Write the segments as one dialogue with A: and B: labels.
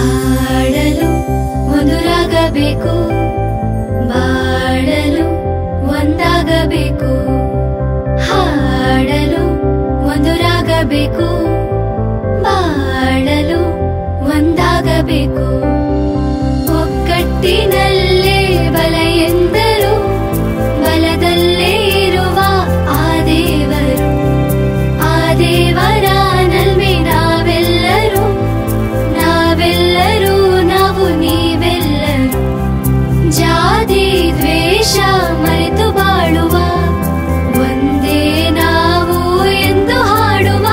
A: ಹಾಡಲು ಒಂದು ರಾಗ ಬೇಕು ಬಾಳಲು ಒಂದಾಗಬೇಕು ಹಾಡಲು ಒಂದು ರಾಗ ಬೇಕು ಬಾಳಲು ಒಂದಾಗಬೇಕು ಒಗ್ಗಟ್ಟಿನಲ್ಲೇ ಬಲ ಎಂದರು ಬಲದಲ್ಲೇ ಇರುವ ಆ ದೇವರು ಆ ದೇವರ ನಲ್ಮೆ ನಾವೆಲ್ಲರೂ ನಾವೆಲ್ಲರೂ ನಾವು ನೀವೆಲ್ಲರೂ ಜಾತಿ ದ್ವೇಷ ಮರೆತು ಬಾಳುವ ಒಂದೇ ನಾವು ಎಂದು ಹಾಡುವ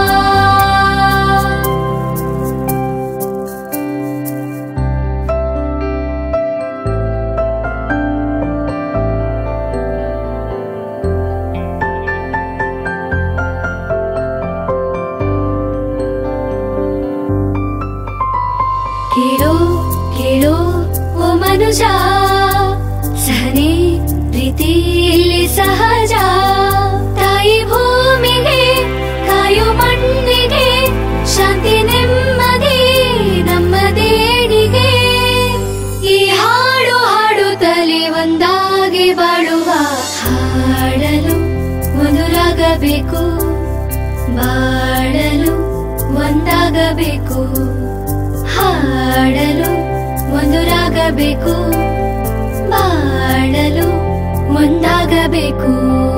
A: ಕೇಳೋ ಕೇಳೋ ಓ ಮನುಜ ಸಹನೆ ಪ್ರೀತಿ ಇಲ್ಲಿ ಸಹಜ ತಾಯಿ ಭೂಮಿಗೆ ಕಾಯು ಮಣ್ಣಿಗೆ ಶಾಂತಿ ನೆಮ್ಮದಿ ನಮ್ಮ ದೇಣಿಗೆ ಈ ಹಾಡು ಹಾಡುತ್ತಲೇ ಒಂದಾಗಿ ಬಾಳುವ ಹಾಡಲು ಒಂದು ರಾಗಬೇಕು ಬಾಳಲು ಒಂದಾಗಬೇಕು ಹಾಡಲು ಒಂದು ರಾಗ ಬೇಕು ಬಾಳಲು ಒಂದಾಗಬೇಕು